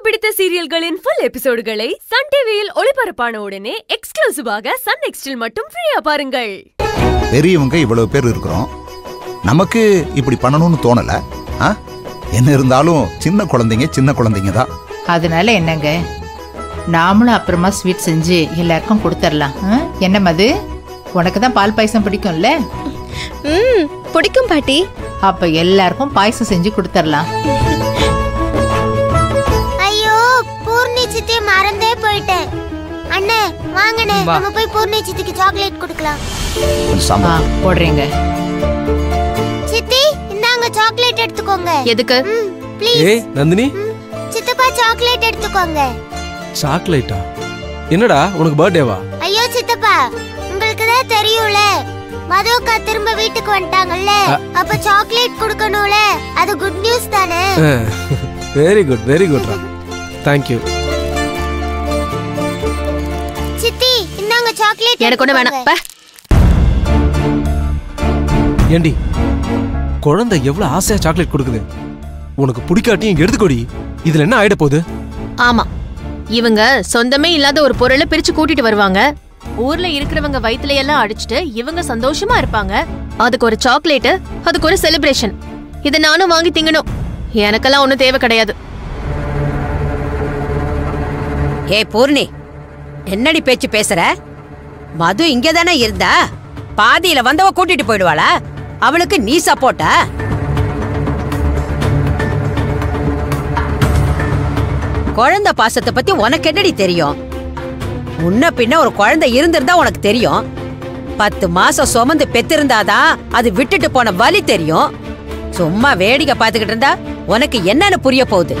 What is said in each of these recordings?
பிடித்த சீரியல்களின் full எபிசோடுகளை Sun டிவியில் ஒளிபரப்பான உடனே எக்ஸ்க்ளூசிவாக சன் நெக்ஸ்டில் மட்டும் ஃப்ரீயா பாருங்கள் பெரியவங்க இவ்வளவு பேர் இருக்கிறோம் நமக்கு இப்படி பண்ணணும்னு தோணல ஆ? என்ன இருந்தாலும் சின்ன குழந்தைங்க சின்ன குழந்தைங்க தான் அதனால என்னங்க நாமளும் அப்புறமா ஸ்வீட் செஞ்சு எல்லாருக்கும் கொடுத்துடலாம் ஆ? என்ன மது உனக்கு தான் பால் பாயசம் பிடிக்கும்ல ம் பிடிக்கும் பாட்டி அப்ப எல்லாருக்கும் பாயசம் செஞ்சு கொடுத்துடலாம் ஐயோ பூர்ணி சித்தி மறந்தே போயிட்டேன் அண்ணே வாங்கண்ணே நம்ம போய் பூர்ணி சித்திக்கு சாக்லேட் கொடுக்கலாம் கொஞ்சம் ஆ சாம்பார் போடுறீங்க சித்தி இந்தாங்க சாக்லேட் எடுத்துக்கோங்க எதுக்கு ம் ப்ளீஸ் ஏய் நந்தினி சித்தப்பா சாக்லேட் எடுத்துக்கோங்க சாக்லேட்டா என்னடா உனக்கு பர்த்டேவா ஐயோ சித்தப்பா உங்களுக்கு தான் தெரியும்ல மதுக்கா திரும்ப வீட்டுக்கு வந்துட்டாங்கல்ல அப்ப சாக்லேட் கொடுக்கணும்ல அது குட் நியூஸ் தானே வெரி குட் வெரி குட்ரா தேங்க்யூ சித்தி இந்தாங்க சாக்லேட் எனக்கு ஒண்ணு வேணாம் பே. ஏண்டி குழந்தை எவ்வளவு ஆசையா சாக்லேட் கொடுக்குது உனக்கு பிடிக்காட்டியும் எடுத்துக்கொடி இதுல என்ன ஆயிட போகுது ஆமா இவங்க சொந்தமே இல்லாத ஒரு பொருளை பிரிச்சு கூட்டிட்டு வருவாங்க ஊர்ல இருக்கிறவங்க வயித்துல எல்லாம் அடிச்சிட்டு இவங்க சந்தோஷமா இருப்பாங்க அதுக்கு ஒரு சாக்லேட் அதுக்கு ஒரு செலிப்ரேஷன் இதை நானும் வாங்கி திங்கணும் எனக்கெல்லாம் ஒண்ணும் தேவை கிடையாது ஏய் பூர்ணி என்னடி பேச்சு பேசுற மது இங்க தானே இருந்தா பாதியில வந்தவ கூட்டிட்டு போயிடுவாளா அவளுக்கு நீ சப்போர்ட்டா குழந்தை பாசத்தை பத்தி உனக்கு என்னடி தெரியும் முன்ன பின்ன ஒரு குழந்தை இருந்திருந்தா உனக்கு தெரியும் பத்து மாசம் சுமந்து பெத்திருந்தாதான் அது விட்டுட்டு போன வலி தெரியும் சும்மா வேடிக்கை பார்த்துக்கிட்டு இருந்தா உனக்கு என்னன்னு புரிய போகுது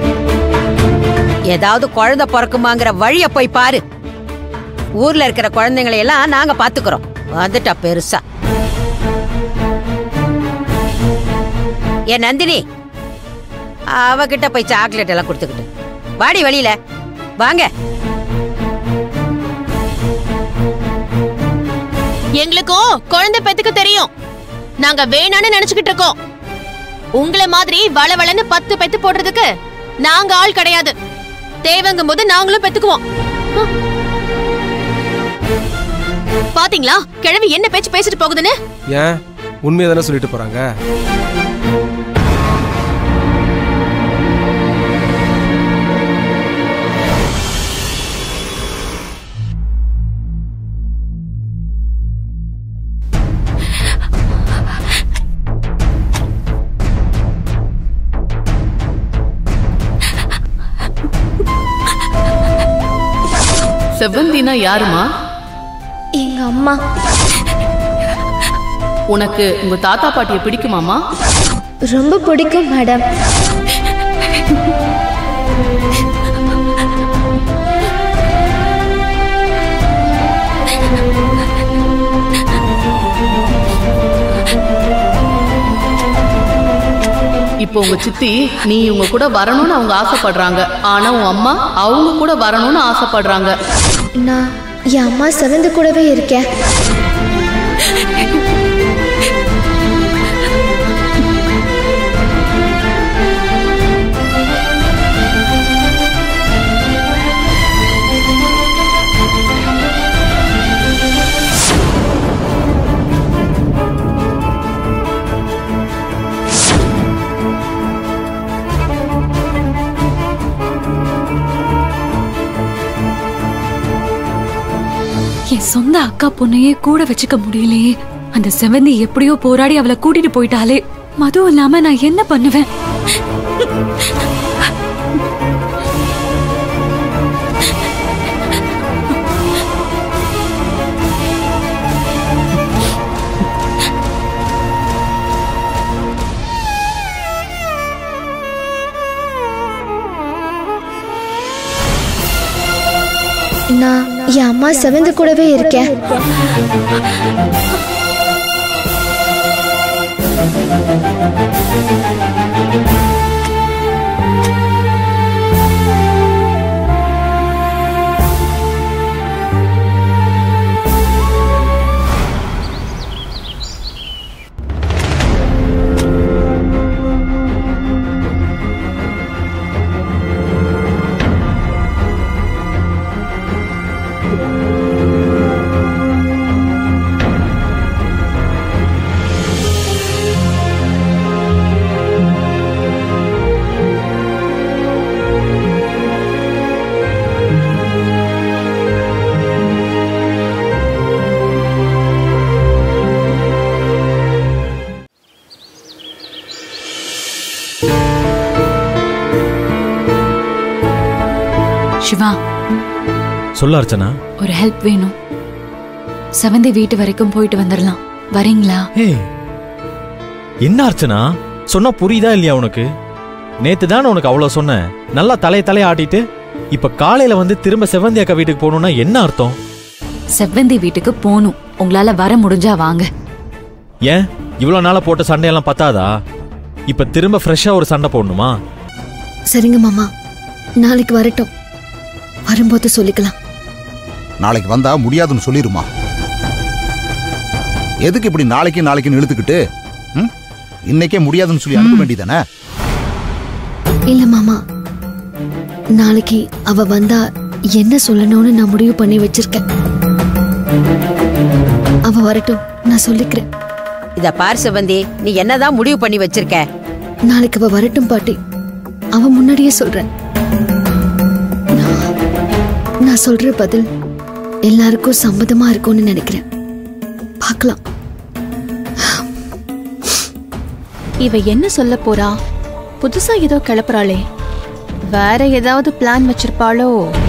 ஏதாவது குழந்தை பிறக்குமாங்கிற வழிய போய் பாரு ஊர்ல இருக்கிற குழந்தைங்களை எல்லாம் நாங்க பாத்துக்கிறோம் வந்துட்டா பெருசா ஏ நந்தினி அவகிட்ட போய் சாக்லேட் எல்லாம் கொடுத்துக்கிட்டு வாடி வெளியில வாங்க எங்களுக்கும் குழந்தை பெத்துக்க தெரியும் நாங்க வேணான்னு நினைச்சுக்கிட்டு இருக்கோம் உங்களை மாதிரி வளவளன்னு பத்து பெத்து போடுறதுக்கு நாங்க ஆள் கிடையாது தேவைங்கும் போது நாங்களும் பெத்துக்குவோம் ஹம். பாத்தீங்களா கிழவி என்ன பேச்சு பேசிட்டு போகுதுன்னு ஏன் உண்மையை தானே சொல்லிட்டு போறாங்க செவ்வந்தினா யாருமா எங்க அம்மா உனக்கு உங்க தாத்தா பாட்டிய பிடிக்குமாமா ரொம்ப பிடிக்கும் மேடம் இப்போ உங்க சித்தி நீ இவங்க கூட வரணும்னு அவங்க ஆசைப்படுறாங்க ஆனா உன் அம்மா அவங்க கூட வரணும்னு ஆசைப்படுறாங்க நான் என் அம்மா செவந்து கூடவே இருக்கேன் என் சொந்த அக்கா பொண்ணையே கூட வச்சுக்க முடியலையே அந்த செவந்தி எப்படியோ போராடி அவளை கூட்டிட்டு போயிட்டாலே மது இல்லாம நான் என்ன பண்ணுவேன் நான் என் அம்மா செவந்து கூடவே இருக்கேன் சிவா சொல்ல அர்ச்சனா ஒரு ஹெல்ப் வேணும் செவந்தி வீட்டு வரைக்கும் போயிட்டு வந்துடலாம் வரீங்களா ஏய் என்ன அர்ச்சனா சொன்னா புரியுதா இல்லையா உனக்கு நேத்து தானே உனக்கு அவ்வளவு சொன்னேன் நல்லா தலைய தலைய ஆட்டிட்டு இப்ப காலையில வந்து திரும்ப செவந்தி அக்கா வீட்டுக்கு போகணும்னா என்ன அர்த்தம் செவ்வந்தி வீட்டுக்கு போகணும் உங்களால வர முடிஞ்சா வாங்க ஏன் இவ்வளவு நாளா போட்ட சண்டையெல்லாம் பத்தாதா இப்ப திரும்ப ஃப்ரெஷ்ஷா ஒரு சண்டை போடணுமா சரிங்க மாமா நாளைக்கு வரட்டும் வரும்போது சொல்லிக்கலாம் நாளைக்கு வந்தா முடியாதுன்னு சொல்லிருமா எதுக்கு இப்படி நாளைக்கு நாளைக்குன்னு இழுத்துக்கிட்டு ம்? இன்னைக்கே முடியாதுன்னு சொல்லி அனுப்ப வேண்டியதானே இல்ல மாமா நாளைக்கு அவ வந்தா என்ன சொல்லணும்னு நான் முடிவு பண்ணி வச்சிருக்கேன் அவ வரட்டும் நான் சொல்லிக்கிறேன் இத பார் செவந்தி நீ என்னதான் முடிவு பண்ணி வச்சிருக்க நாளைக்கு அவ வரட்டும் பாட்டி அவ முன்னாடியே சொல்றேன் நான்- நான் சொல்ற பதில் எல்லாருக்கும் சம்மதமா இருக்கும்னு நினைக்கிறேன் பார்க்கலாம் இவ என்ன சொல்ல போறா புதுசா ஏதோ கிளப்புறாளே வேற ஏதாவது பிளான் வச்சிருப்பாளோ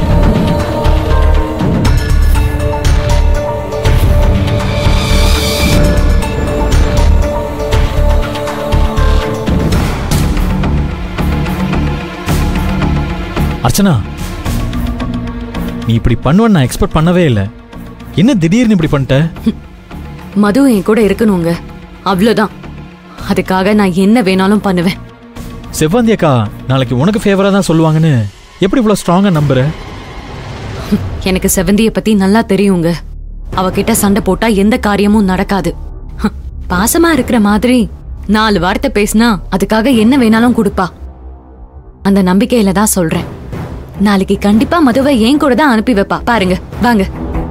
அர்ச்சனா நீ இப்படி பண்ணுவேன்னு நான் எக்ஸ்பெக்ட் பண்ணவே இல்லை என்ன திடீர்னு இப்படி பண்ணிட்ட மது என் கூட இருக்கணுங்க அவ்வளவுதான் அதுக்காக நான் என்ன வேணாலும் பண்ணுவேன் செவ்வந்தி அக்கா நாளைக்கு உனக்கு ஃபேவரா தான் சொல்லுவாங்கன்னு எப்படி இவ்வளவு ஸ்ட்ராங்கா நம்புற எனக்கு செவந்திய பத்தி நல்லா தெரியுங்க அவகிட்ட சண்டை போட்டா எந்த காரியமும் நடக்காது ஹ், பாசமா இருக்கிற மாதிரி நாலு வார்த்தை பேசினா அதுக்காக என்ன வேணாலும் கொடுப்பா அந்த நம்பிக்கையில தான் சொல்றேன் நாளைக்கு கண்டிப்பா மதுவை என் கூட தான் அனுப்பி வைப்பா பாருங்க வாங்க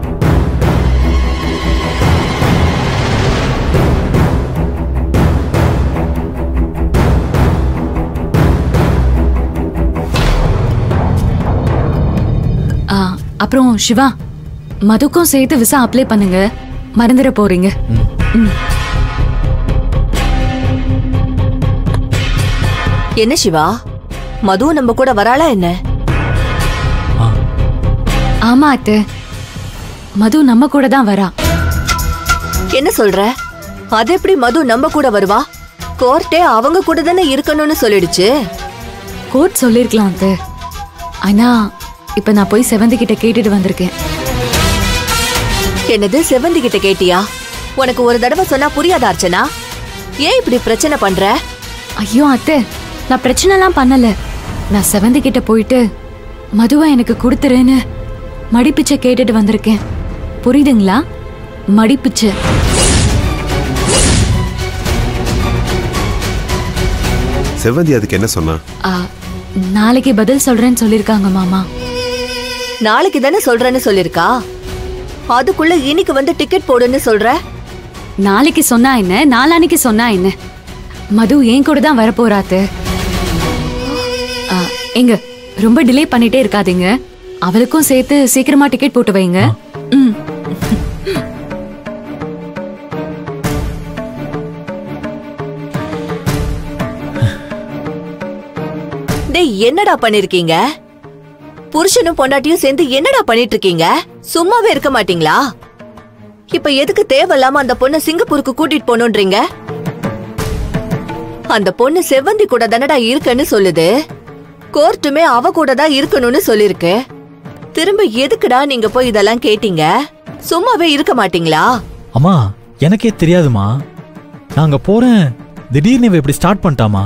ஆ, அப்புறம் சிவா மதுக்கும் சேர்த்து விசா அப்ளை பண்ணுங்க மறந்துட போறீங்க ம். என்ன சிவா மது நம்ம கூட வராளா என்ன ஆமா அத்தை மது நம்ம கூட தான் வரா என்ன சொல்ற அது எப்படி மது நம்ம கூட வருவா கோர்ட்டே அவங்க கூட தானே இருக்கணும்னு சொல்லிடுச்சு கோர்ட் சொல்லிருக்கலாம் அத்தை ஆனா இப்ப நான் போய் செவந்தி கிட்ட கேட்டுட்டு வந்திருக்கேன் என்னது செவந்தி கிட்ட கேட்டியா உனக்கு ஒரு தடவை சொன்னா புரியாதா அர்ச்சனா ஏன் இப்படி பிரச்சனை பண்ற ஐயோ அத்தை நான் பிரச்சனைலாம் பண்ணல நான் செவந்தி கிட்ட போயிட்டு மதுவை எனக்கு கொடுத்துருன்னு மடிப்பிச்சை கேட்டுட்டு வந்திருக்கேன் புரியுதுங்களா மடிப்பிச்சை செவ்வந்தி அதுக்கு என்ன சொன்னா ஆ, நாளைக்கு பதில் சொல்றேன்னு சொல்லிருக்காங்க மாமா நாளைக்கு தானே சொல்றேன்னு சொல்லிருக்கா அதுக்குள்ள இன்னைக்கு வந்து டிக்கெட் போடுன்னு சொல்ற நாளைக்கு சொன்னா என்ன நாளானைக்கு சொன்னா என்ன மது என் கூட தான் வரப்போறாத்து ஆ, எங்க ரொம்ப டிலே பண்ணிட்டே இருக்காதீங்க அவளுக்கும் சேர்த்து சீக்கிரமா டிக்கெட் போட்டு வைங்க ம் டேய் என்னடா பண்ணிருக்கீங்க புருஷனும் பொண்டாட்டியும் சேர்ந்து என்னடா பண்ணிட்டு இருக்கீங்க சும்மாவே இருக்க மாட்டீங்களா இப்ப எதுக்கு தேவையில்லாம அந்த பொண்ணை சிங்கப்பூருக்கு கூட்டிட்டு போகணுன்றீங்க அந்த பொண்ணு செவ்வந்தி கூட தானடா இருக்குன்னு சொல்லுது கோர்ட்டுமே அவ கூட தான் இருக்கணும்னு சொல்லிருக்கு திரும்ப எதுக்குடா நீங்க போய் இதெல்லாம் கேட்டீங்க சும்மாவே இருக்க மாட்டீங்களா அம்மா எனக்கே தெரியாதுமா நாங்க போறேன் திடீர்னு இவ இப்படி ஸ்டார்ட் பண்ணிட்டாமா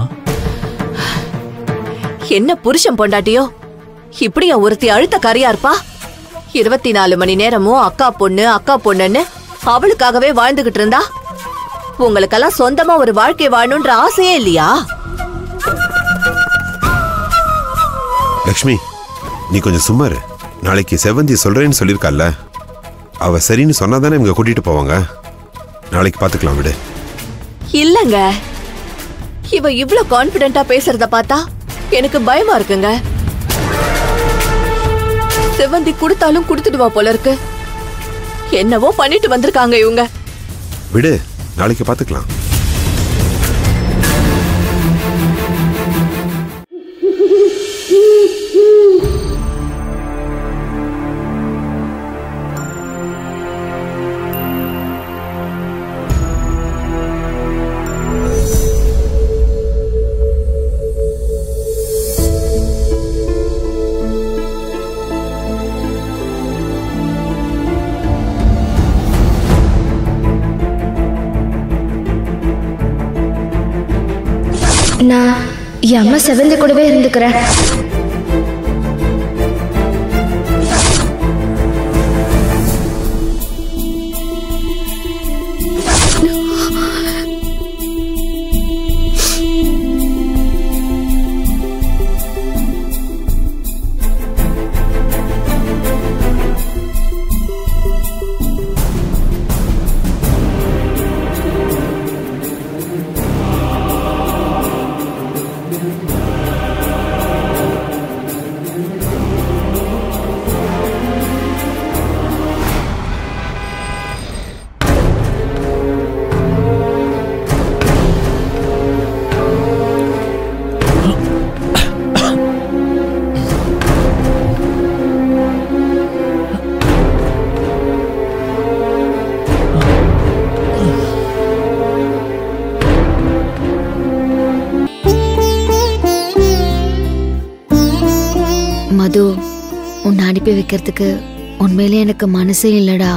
என்ன புருஷன் பொண்டாட்டியோ இப்படியா ஒருத்தி அழுத்த கரியா இருப்பா இருபத்தி நாலு மணி நேரமும் அக்கா பொண்ணு அக்கா பொண்ணுன்னு அவளுக்காகவே வாழ்ந்துகிட்டு இருந்தா உங்களுக்கெல்லாம் சொந்தமா ஒரு வாழ்க்கை வாழணுன்ற ஆசையே இல்லையா லக்ஷ்மி நீ கொஞ்சம் சும்மா இரு நாளைக்கு செவ்வந்தி சொல்றேன்னு சொல்லியிருக்கால அவ சரின்னு சொன்னாதானே இவங்க கூட்டிட்டு போவாங்க நாளைக்கு பாத்துக்கலாம் விடு இல்லங்க இவ இவ்ளோ கான்பிடென்ட்டா பேசுறத பார்த்தா எனக்கு பயமா இருக்குங்க செவ்வந்தி கொடுத்தாலும் கொடுத்துடுவா போல இருக்கு என்னவோ பண்ணிட்டு வந்திருக்காங்க இவங்க விடு நாளைக்கு பாத்துக்கலாம் என் அம்மா செவந்தி கூடவே இருந்துக்கிறேன் மது உன்னை அனுப்பி வைக்கிறதுக்கு உண்மையிலே எனக்கு மனசே இல்லடா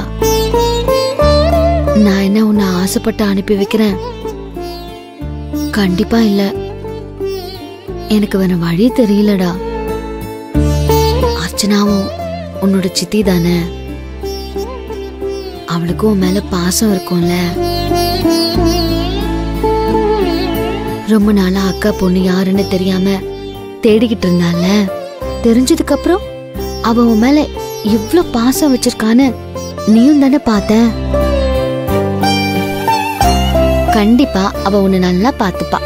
நான் என்ன உன்னை ஆசைப்பட்டு அனுப்பி வைக்கிறேன் கண்டிப்பா இல்ல எனக்கு வேற வழி தெரியலடா அர்ச்சனாவும் உன்னோட சித்தி தானே அவளுக்கும் உன் மேல பாசம் இருக்கும்ல ரொம்ப நாளா அக்கா பொண்ணு யாருன்னு தெரியாம தேடிக்கிட்டு இருந்தால தெரிஞ்சதுக்கு அப்புறம் அவ உன் மேல இவ்ளோ பாசம் வச்சிருக்கான்னு நீயும் தானே பார்த்த கண்டிப்பா அவ உன்னை நல்லா பார்த்துப்பா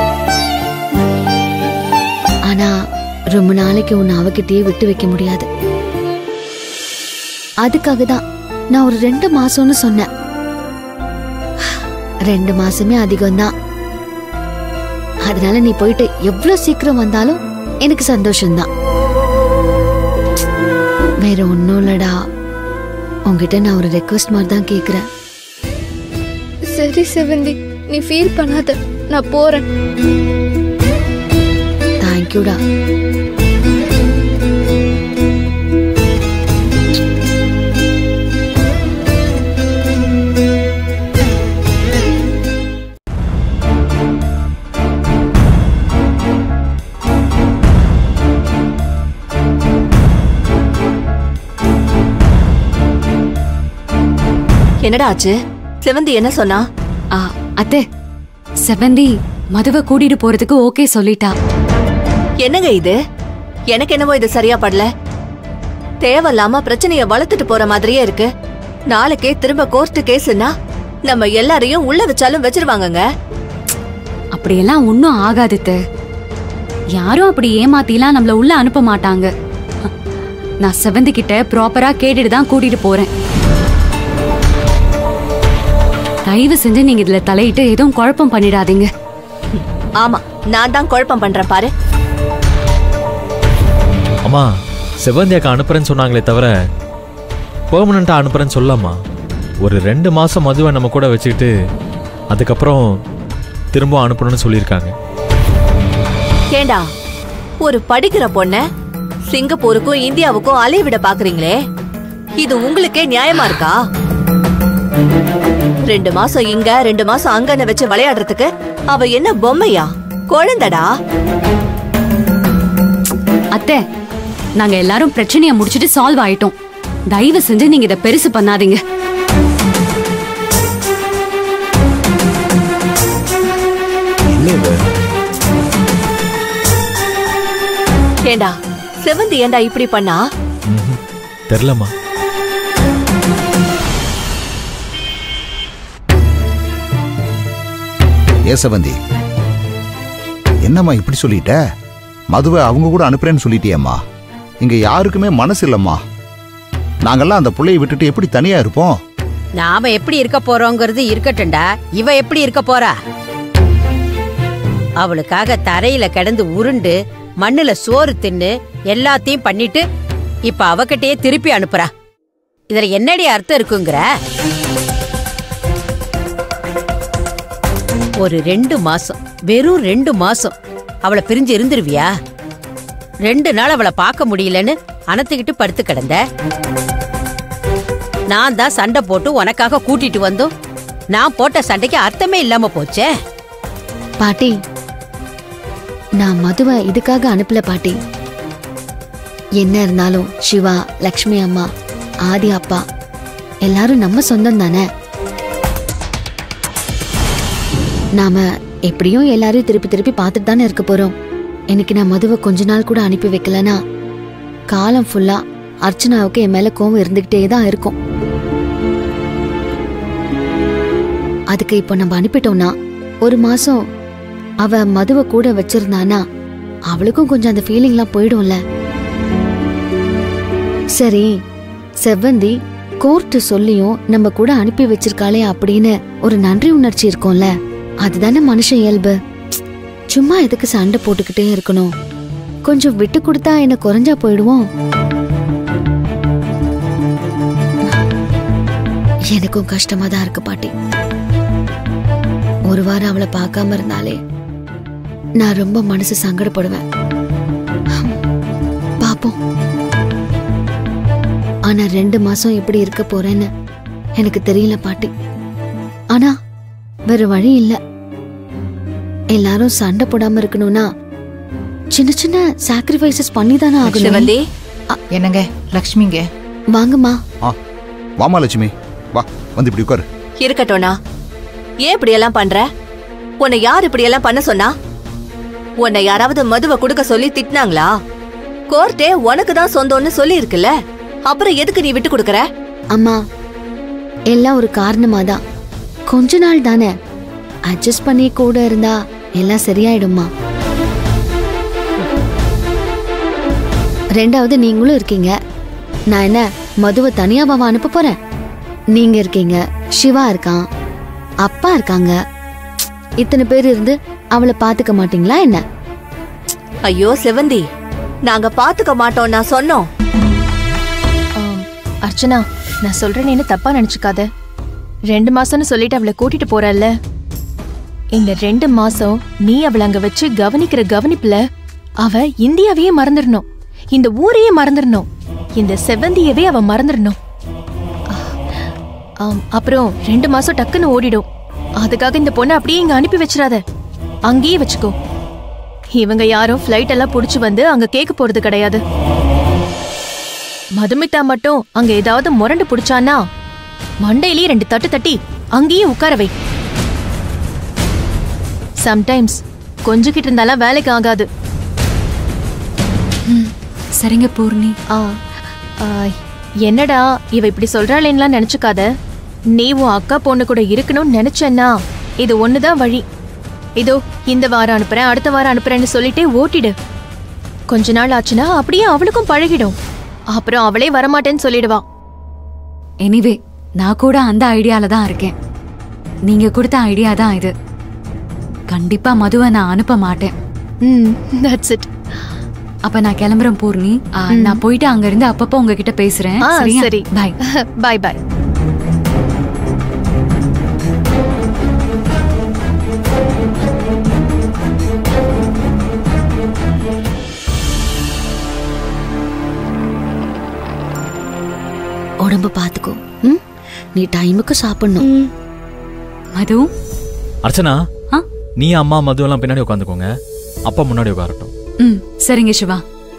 ஆனா ரொம்ப நாளைக்கு உன்னை அவகிட்டயே விட்டு வைக்க முடியாது அதுக்காக தான் நான் ஒரு ரெண்டு மாசம்னு சொன்னேன் ரெண்டு மாசமே அதிகம்தான் அதனால நீ போயிட்டு எவ்வளவு சீக்கிரம் வந்தாலும் எனக்கு சந்தோஷம்தான் வேற ஒன்றும் இல்லடா உங்ககிட்ட நான் ஒரு ரெக்வஸ்ட் மாதிரி தான் கேட்குறேன் சரி செவந்தி நீ ஃபீல் பண்ணாத நான் போறேன் தேங்க்யூடா என்னடா ஆச்சு செவந்தி என்ன சொன்னா ஆ, அத்தை செவந்தி மதுவை கூட்டிட்டு போறதுக்கு ஓகே சொல்லிட்டா என்னங்க இது எனக்கு என்னவோ இது சரியா படல தேவையில்லாம பிரச்சனைய வளர்த்துட்டு போற மாதிரியே இருக்கு நாளைக்கே திரும்ப கோர்ட்டு கேஸ்னா நம்ம எல்லாரையும் உள்ள வச்சாலும் வச்சிருவாங்கங்க அப்படியெல்லாம் ஒன்றும் ஆகாது அத்தை. யாரும் அப்படி ஏமாத்திலாம் நம்மள உள்ள அனுப்ப மாட்டாங்க நான் செவந்தி கிட்ட ப்ராப்பரா கேட்டுட்டு தான் கூட்டிட்டு போறேன் தயவு செஞ்சு நீங்க இதுல தலையிட்டு எதுவும் குழப்பம் பண்ணிடாதீங்க ஆமா நான் தான் குழப்பம் பண்றேன் பாரு அம்மா செவ்வந்தியாக்கா அனுப்புறேன்னு சொன்னாங்களே தவிர பெர்மனண்டா அனுப்புறேன்னு சொல்லலாமா ஒரு ரெண்டு மாசம் மதுவை நம்ம கூட வச்சுக்கிட்டு அதுக்கப்புறம் திரும்ப அனுப்பணும்னு சொல்லியிருக்காங்க ஏண்டா ஒரு படிக்கிற பொண்ண சிங்கப்பூருக்கும் இந்தியாவுக்கும் அலைய விட பாக்குறீங்களே இது உங்களுக்கே நியாயமா இருக்கா ரெண்டு மாசம் இங்க ரெண்டு மாசம் அங்கன்னு வச்சு விளையாடுறதுக்கு அவ என்ன பொம்மையா குழந்தடா அத்தை நாங்க எல்லாரும் பிரச்சனைய முடிச்சிட்டு சால்வ் ஆயிட்டோம் தயவு செஞ்சு நீங்க இத பெருசு பண்ணாதீங்க ஏண்டா செவந்தி ஏண்டா இப்படி பண்ணா தெரிலம்மா ஏசவந்தி என்னம்மா இப்படி சொல்லிட்ட மதுவை அவங்க கூட அனுப்புறேன்னு சொல்லிட்டியேம்மா இங்க யாருக்குமே மனசு இல்லம்மா நாங்கெல்லாம் அந்த புள்ளைய விட்டுட்டு எப்படி தனியா இருப்போம் நாம எப்படி இருக்க போறோங்கிறது இருக்கட்டும்டா இவ எப்படி இருக்க போறா அவளுக்காக தரையில கிடந்து உருண்டு மண்ணுல சோறு தின்னு எல்லாத்தையும் பண்ணிட்டு இப்ப அவகிட்டயே திருப்பி அனுப்புறா இதுல என்னடி அர்த்தம் இருக்குங்கிற ஒரு ரெண்டு மாசம் வெறும் ரெண்டு மாசம் அவளை பிரிஞ்சு இருந்துருவியா ரெண்டு நாள் அவளை பார்க்க முடியலன்னு அனத்துக்கிட்டு படுத்து கிடந்த நான் தான் சண்டை போட்டு உனக்காக கூட்டிட்டு வந்தோம் நான் போட்ட சண்டைக்கு அர்த்தமே இல்லாம போச்சே பாட்டி நான் மதுவை இதுக்காக அனுப்பல பாட்டி என்ன இருந்தாலும் சிவா லக்ஷ்மி அம்மா ஆதி அப்பா எல்லாரும் நம்ம சொந்தம் தானே நாம எப்படியும் எல்லாரையும் திருப்பி திருப்பி பார்த்துட்டு தானே இருக்க போறோம் இன்னைக்கு நான் மதுவை கொஞ்ச நாள் கூட அனுப்பி வைக்கலனா காலம் ஃபுல்லா அர்ச்சனாவுக்கு என் மேல கோவம் இருந்துகிட்டே தான் இருக்கும் அதுக்கு இப்போ நம்ம அனுப்பிட்டோம்னா ஒரு மாசம் அவ மதுவை கூட வச்சிருந்தானா அவளுக்கும் கொஞ்சம் அந்த ஃபீலிங்லாம் போயிடும்ல சரி செவ்வந்தி கோர்ட்டு சொல்லியும் நம்ம கூட அனுப்பி வச்சிருக்காளே அப்படின்னு ஒரு நன்றி உணர்ச்சி இருக்கும்ல அதுதானே மனுஷன் இயல்பு சும்மா எதுக்கு சண்டை போட்டுக்கிட்டே இருக்கணும் கொஞ்சம் விட்டு கொடுத்தா என்ன குறைஞ்சா போயிடுவோம் எனக்கும் கஷ்டமா தான் இருக்கு பாட்டி ஒரு வாரம் அவளை பார்க்காம இருந்தாலே நான் ரொம்ப மனசு சங்கடப்படுவேன் பாப்போம் ஆனா ரெண்டு மாசம் எப்படி இருக்க போறேன்னு எனக்கு தெரியல பாட்டி ஆனா வேற வழி இல்ல எல்லாரும் சண்டை போடாம இருக்கணும்னா சின்ன சின்ன சாக்ரிஃபைசஸ் பண்ணி தானே ஆகணும் சிவந்தி என்னங்க லக்ஷ்மிங்க வாங்கம்மா ஆ வாமா லட்சுமி வா வந்து இப்படி உட்காரு இருக்கட்டும்னா ஏன் இப்படி எல்லாம் பண்ற உன்னை யார் இப்படி எல்லாம் பண்ண சொன்னா உன்னை யாராவது மதுவை கொடுக்க சொல்லி திட்டினாங்களா கோர்ட்டே உனக்கு தான் சொந்தம்னு சொல்லி இருக்குல்ல அப்புறம் எதுக்கு நீ விட்டு கொடுக்கற அம்மா எல்லாம் ஒரு காரணமா தான் கொஞ்ச நாள் தானே அட்ஜஸ்ட் பண்ணி கூட இருந்தா எல்லாம் சரியாயிடும்மா ரெண்டாவது நீங்களும் இருக்கீங்க நான் என்ன மதுவை தனியாவாவா அனுப்ப போறேன் நீங்க இருக்கீங்க சிவா இருக்கான் அப்பா இருக்காங்க இத்தனை பேர் இருந்து அவளை பாத்துக்க மாட்டீங்களா என்ன ஐயோ செவந்தி நாங்க பாத்துக்க மாட்டோம் நான் சொன்னோம் ஆம், அர்ச்சனா நான் சொல்றேன்னு தப்பா நினைச்சுக்காத ரெண்டு மாசம்னு சொல்லிட்டு அவளை கூட்டிட்டு போறல்ல இந்த ரெண்டு மாசம் நீ அவளை அங்க வச்சு கவனிக்கிற கவனிப்புல அவ இந்தியாவையே மறந்துடணும் இந்த ஊரையே மறந்துடணும் இந்த செவ்வந்தியவே அவ மறந்துடணும் ஆம், அப்புறம் ரெண்டு மாசம் டக்குன்னு ஓடிடும் அதுக்காக இந்த பொண்ணை அப்படியே இங்க அனுப்பி வச்சிடாத அங்கேயே வச்சுக்கோ இவங்க யாரும் ஃப்ளைட் எல்லாம் புடிச்சு வந்து அங்க கேட்க போறது கிடையாது மதுமிதா மட்டும் அங்க ஏதாவது முரண்டு புடிச்சானா மண்டையிலேயே ரெண்டு தட்டு தட்டி அங்கேயே உட்கார வை சம்டைம்ஸ் கொஞ்சிக்கிட்டு இருந்தாலும் வேலைக்கு ஆகாது சரிங்க பூர்ணி ஆ ஆ, என்னடா இவ இப்படி சொல்றாளேன்னுலாம் நினைச்சுக்காத நீ உன் அக்கா பொண்ணு கூட இருக்கணும்னு நினைச்சேன்னா இது ஒண்ணுதான் வழி இதோ இந்த வாரம் அனுப்புறேன் அடுத்த வாரம் அனுப்புறேன்னு சொல்லிட்டே ஓட்டிடு கொஞ்ச நாள் ஆச்சுன்னா அப்படியே அவளுக்கும் பழகிடும் அப்புறம் அவளே வரமாட்டேன்னு சொல்லிடுவா எனிவே நான் கூட அந்த ஐடியால தான் இருக்கேன் நீங்க கொடுத்த ஐடியா தான் இது கண்டிப்பா மதுவை நான் அனுப்ப மாட்டேன் ம் தட்ஸ் இட் அப்ப நான் கிளம்புறேன் பூர்ணி ஆ, நான் போயிட்டு அங்க இருந்து அப்பப்போ உங்ககிட்ட பேசுறேன் ஆ சரியா? சரி பாய் பாய் பாய் உடம்ப பாத்துக்கோ ம் நீ டைமுக்கு சாப்பிடணும் மது அர்ச்சனா ஆ? நீ அம்மா மது எல்லாம் பின்னாடி உட்காந்துக்கோங்க அப்பா முன்னாடி உட்காரட்டும் ம் சரிங்க சிவா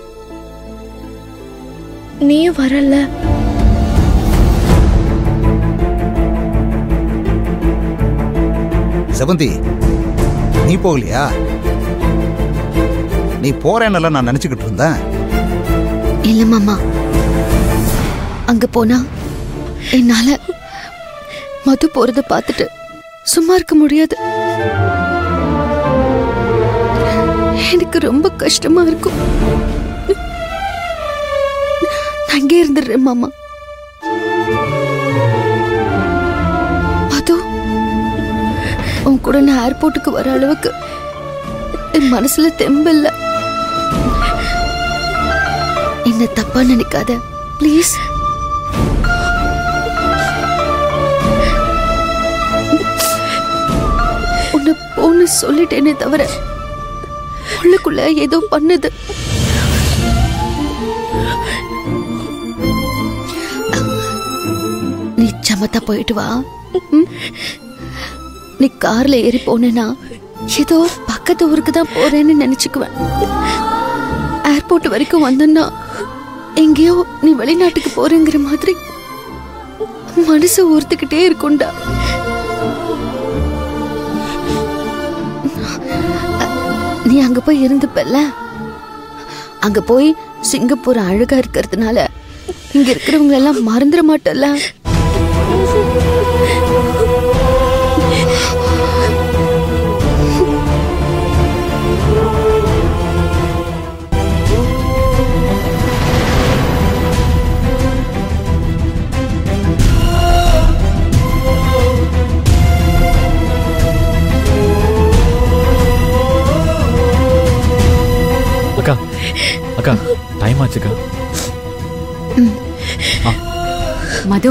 நீயும் வரல செவந்தி நீ போகலையா நீ போறேன்னெல்லாம் நான் நினைச்சுக்கிட்டு இருந்தேன் இல்ல மாமா அங்க போனா என்னால மது போறத பார்த்துட்டு சும்மா இருக்க முடியாது எனக்கு ரொம்ப கஷ்டமா இருக்கும் நான் அங்கே இருந்துடுறேன் மாமா மது உன் கூட நான் ஏர்போர்ட்டுக்கு வர அளவுக்கு என் மனசுல தெம்பில்ல என்ன தப்பா நினைக்காத ப்ளீஸ் உன்னை போன்னு சொல்லிட்டேனே தவிர உள்ளுக்குள்ள ஏதோ பண்ணுது நீ சமத்தா போயிட்டு வா ம்? நீ கார்ல ஏறி போனேன்னா ஏதோ பக்க பக்கத்து ஊருக்கு தான் போறேன்னு நினைச்சுக்குவேன் ஏர்போர்ட் வரைக்கும் வந்தேன்னா எங்கேயோ நீ வெளிநாட்டுக்கு போறேங்கிற மாதிரி மனசு ஊர்த்துக்கிட்டே இருக்கும்டா நீ அங்க போய் இருந்துப்பல்ல அங்க போய் சிங்கப்பூர் அழகா இருக்கிறதுனால இங்க இருக்கிறவங்க எல்லாம் மறந்துட மாட்டல்ல அக்கா அக்கா டைம் ஆச்சுக்கா மது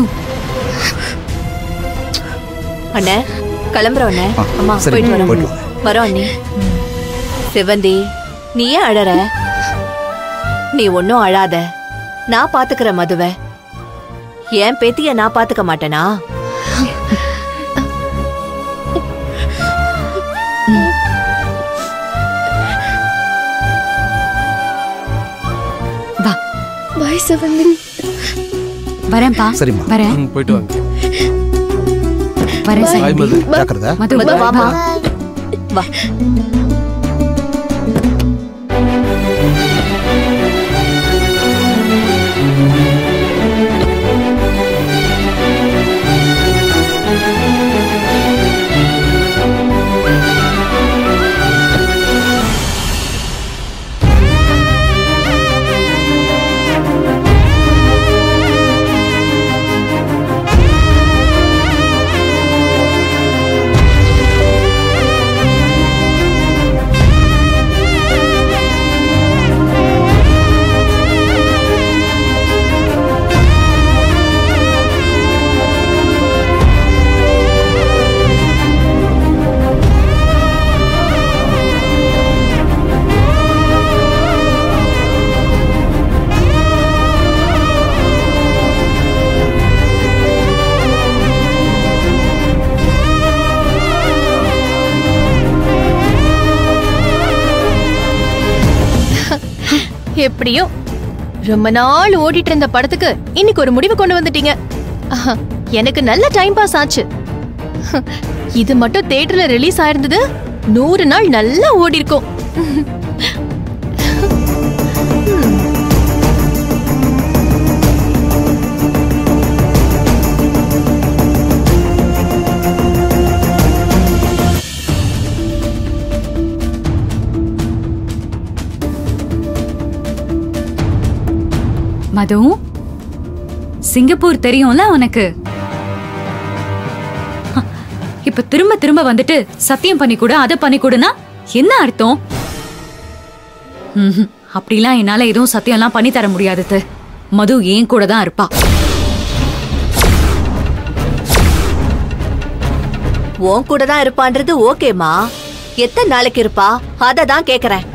அண்ணே கிளம்புறோம் அண்ணே ஆ, அம்மா சரி, போயிட்டு வரோம் போயிட்டு வரோம் அண்ணி சிவந்தி நீ ஏன் அழற நீ ஒன்னும் அழாத நான் பாத்துக்கிற மதுவ என் பேத்திய நான் பாத்துக்க மாட்டேனா வா பாய் செவந்தி வரேன்ப்பா சரிம்மா. வரேன் ம், போயிட்டு வாங்க வரேன் Bye, மது. சங்கவி. ஜாக்கிரதை மது மது, வா, வாமா. வா. வா எப்படியோ ரொம்ப நாள் ஓடிட்டு இருந்த படத்துக்கு இன்னைக்கு ஒரு முடிவு கொண்டு வந்துட்டீங்க ஆஹா, எனக்கு நல்ல டைம் பாஸ் ஆச்சு இது மட்டும் தியேட்டர்ல ரிலீஸ் ஆயிருந்தது நூறு நாள் நல்லா ஓடி இருக்கும் மது சிங்கப்பூர் தெரியும்ல உனக்கு ஹ, இப்ப திரும்ப திரும்ப வந்துட்டு சத்தியம் பண்ணி கொடு அதை பண்ணி கொடுனா என்ன அர்த்தம் ம்ஹும். அப்படிலாம் என்னால எதுவும் சத்தியம்லாம் பண்ணி தர முடியாது அத்தை. மது ஏன் கூட தான் இருப்பா உன் கூட தான் இருப்பான்றது ஓகேமா எத்தனை நாளைக்கு இருப்பா அத தான் கேக்குறேன்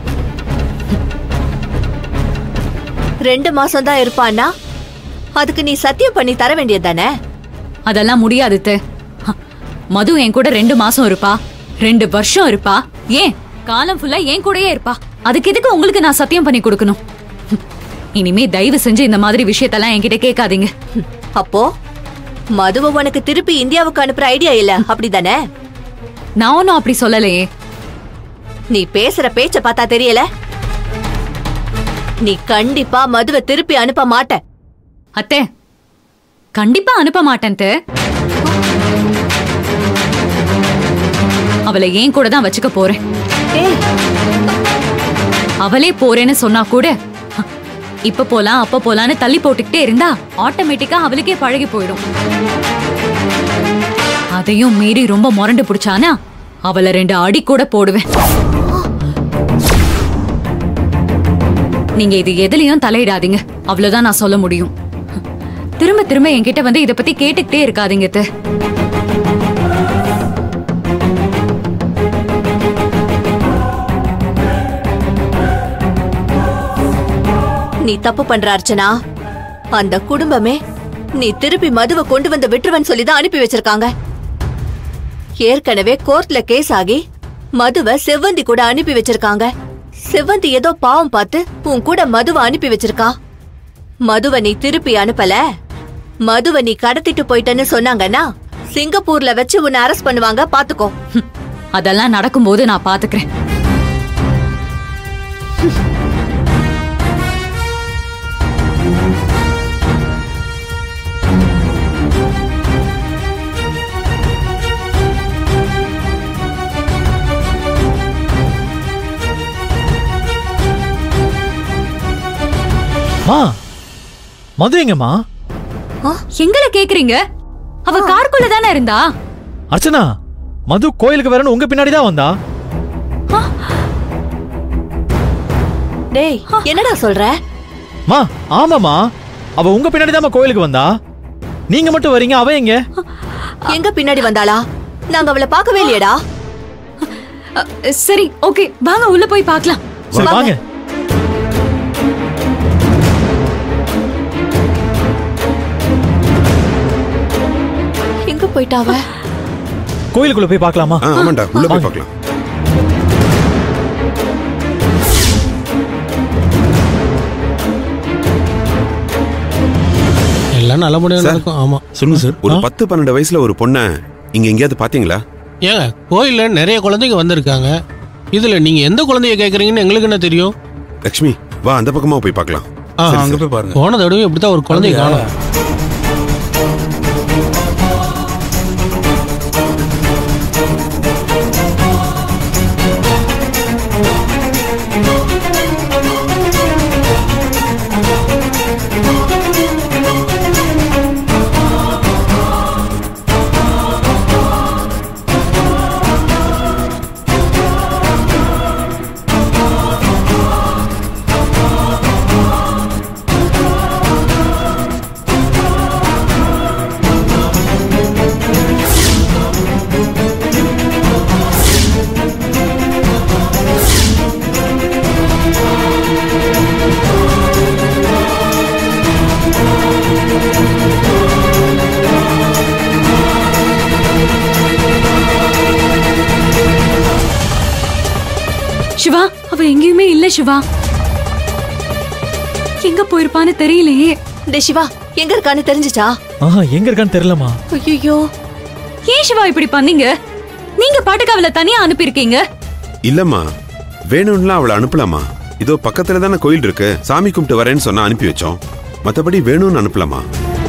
ரெண்டு மாசம் தான் இருப்பான்னா அதுக்கு நீ சத்தியம் பண்ணி தர வேண்டியது தானே அதெல்லாம் முடியாது அத்தை. ஹ, மது என் கூட ரெண்டு மாசம் இருப்பா ரெண்டு வருஷம் இருப்பா ஏன் காலம் ஃபுல்லா என் கூடயே இருப்பா அதுக்கு எதுக்கு உங்களுக்கு நான் சத்தியம் பண்ணி கொடுக்கணும் ஹம், இனிமே தயவு செஞ்சு இந்த மாதிரி விஷயத்தெல்லாம் என்கிட்ட கேட்காதீங்க அப்போ மதுவை உனக்கு திருப்பி இந்தியாவுக்கு அனுப்புற ஐடியா இல்ல அப்படிதானே நான் ஒன்னும் அப்படி சொல்லலையே நீ பேசுற பேச்ச பார்த்தா தெரியல நீ கண்டிப்பா மதுவை திருப்பி அனுப்ப மாட்ட அத்தை கண்டிப்பா அனுப்ப மாட்டேன் அத்தை. அவளை ஏன் கூட தான் வச்சுக்க போறேன் அவளே போறேன்னு சொன்னா கூட ஹ, இப்ப போலாம் அப்ப போலான்னு தள்ளி போட்டுக்கிட்டே இருந்தா ஆட்டோமேட்டிக்கா அவளுக்கே பழகி போயிடும் அதையும் மீறி ரொம்ப முரண்டு பிடிச்சானா அவளை ரெண்டு அடி கூட போடுவேன் நீங்க இது எதுலயும் தலையிடாதீங்க அவ்வளவுதான் நான் சொல்ல முடியும் திரும்ப திரும்ப என்கிட்ட வந்து இத பத்தி கேட்டுக்கிட்டே இருக்காதீங்க அத்தை. நீ தப்பு பண்ற அர்ச்சனா அந்த குடும்பமே நீ திருப்பி மதுவை கொண்டு வந்து விட்டுருவன் சொல்லி தான் அனுப்பி வச்சிருக்காங்க ஏற்கனவே கோர்ட்ல கேஸ் ஆகி மதுவ செவ்வந்தி கூட அனுப்பி வச்சிருக்காங்க செவ்வந்தி ஏதோ பாவம் பார்த்து உன் கூட மதுவை அனுப்பி வச்சிருக்கா மதுவை நீ திருப்பி அனுப்பல மதுவை நீ கடத்திட்டு போயிட்டேன்னு சொன்னாங்கன்னா சிங்கப்பூர்ல வச்சு உன்னை அரெஸ்ட் பண்ணுவாங்க பாத்துக்கோ அதெல்லாம் நடக்கும்போது நான் பாத்துக்கிறேன் மா மது எங்கம்மா எங்களை கேக்குறீங்க அவ காருக்குள்ள தானே இருந்தா அர்ச்சனா மது கோயிலுக்கு வரணும் உங்க பின்னாடி தான் வந்தா டேய் என்னடா சொல்ற மா ஆமாமா அவ உங்க பின்னாடி தான் கோயிலுக்கு வந்தா நீங்க மட்டும் வரீங்க அவ எங்க எங்க பின்னாடி வந்தாளா நாங்க அவளை பார்க்கவே இல்லையடா சரி ஓகே வாங்க உள்ள போய் பார்க்கலாம் சரி வாங்க எங்க போயிட்டாவ கோயிலுக்குள்ள போய் பார்க்கலாமா ஆ, ஆமாண்டா உள்ள போய் பார்க்கலாம் எல்லாம் நல்லபடியா சார். நடக்கும் ஆமா சொல்லுங்க சார் ஒரு பத்து பன்னெண்டு வயசுல ஒரு பொண்ணை இங்க எங்கேயாவது பாத்தீங்களா ஏங்க கோயில்ல நிறைய குழந்தைங்க வந்திருக்காங்க இதுல நீங்க எந்த குழந்தைய கேக்குறீங்கன்னு எங்களுக்கு என்ன தெரியும் லக்ஷ்மி வா அந்த பக்கமா போய் பார்க்கலாம் சரி, அங்க சரி. போய் பாருங்க போன தடவை இப்படித்தான் ஒரு குழந்தைய அப்படியா? காணும் சிவா அவ எங்கேயுமே இல்ல சிவா எங்க போயிருப்பான்னு தெரியலையே டே சிவா எங்க இருக்கான்னு தெரிஞ்சுச்சா ஆஹா எங்க இருக்கான்னு தெரியலமா ஐயோ ஏன் சிவா இப்படி பண்ணீங்க நீங்க பாட்டுக்கு அவளை தனியா அனுப்பியிருக்கீங்க இல்லம்மா வேணும்லாம் அவளை அனுப்பலாமா இதோ பக்கத்துல தானே கோயில் இருக்கு சாமி கும்பிட்டு வரேன்னு சொன்னா அனுப்பி வச்சோம் மத்தபடி வேணும்னு அனுப்பலாமா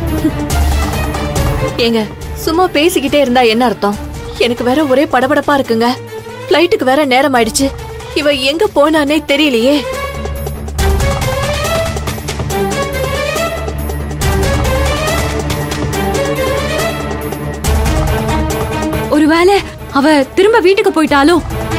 ஏங்க சும்மா பேசிக்கிட்டே இருந்தா என்ன அர்த்தம் எனக்கு வேற ஒரே படபடப்பா இருக்குங்க ஃப்ளைட்டுக்கு வேற நேரம் ஆயிடுச்சு இவ எங்க போனானே தெரியலையே ஒருவேளை அவ திரும்ப வீட்டுக்கு போயிட்டாலோ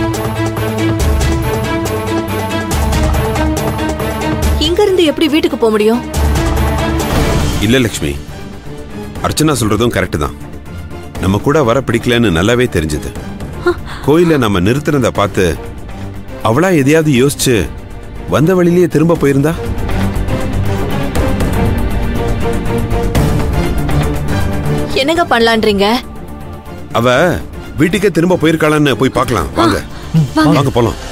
இங்க இருந்து எப்படி வீட்டுக்கு போக முடியும் இல்ல லக்ஷ்மி அர்ச்சனா சொல்றதும் கரெக்ட் தான் நம்ம கூட வர பிடிக்கலன்னு நல்லாவே தெரிஞ்சது கோயில நம்ம நிறுத்தினத பார்த்து அவளா எதையாவது யோசிச்சு வந்த வழியிலேயே திரும்ப போயிருந்தா என்னங்க பண்ணலான்றீங்க அவ வீட்டுக்கே திரும்ப போயிருக்காளான்னு போய் பார்க்கலாம் வாங்க வாங்க போலாம்